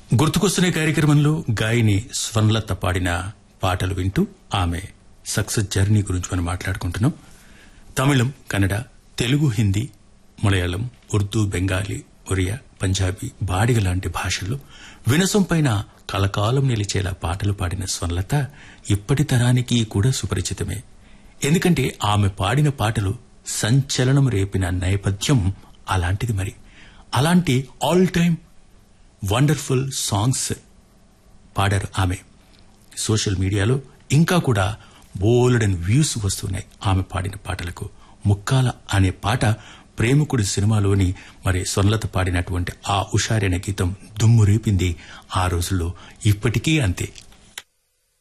గుర్తుకొస్తున్న కార్యక్రమంలో గాయని స్వర్ణలత పాడిన పాటలు వింటూ ఆమె సక్సెస్ జర్నీ గురించి మనం మాట్లాడుకుంటున్నాం తమిళం కన్నడ తెలుగు హిందీ మలయాళం ఉర్దూ బెంగాలీ ఒరియా పంజాబీ బాడిగ లాంటి భాషల్లో వినసం పైన కలకాలం నిలిచేలా పాటలు పాడిన స్వర్ణలత ఇప్పటి తరానికి కూడా సుపరిచితమే ఎందుకంటే ఆమె పాడిన పాటలు సంచలనం రేపిన నేపథ్యం అలాంటిది మరి అలాంటి ఆల్ టైమ్ వండర్ఫుల్ సాంగ్స్ పాడారు ఆమె సోషల్ మీడియాలో ఇంకా కూడా బోలెడన్ వ్యూస్ వస్తున్నాయి ఆమె పాడిన పాటలకు ముక్కాల అనే పాట ప్రేమికుడి సినిమాలోని మరి స్వర్ణలత పాడినటువంటి ఆ ఉషారైన గీతం దుమ్ము రేపింది ఆ రోజుల్లో ఇప్పటికీ అంతే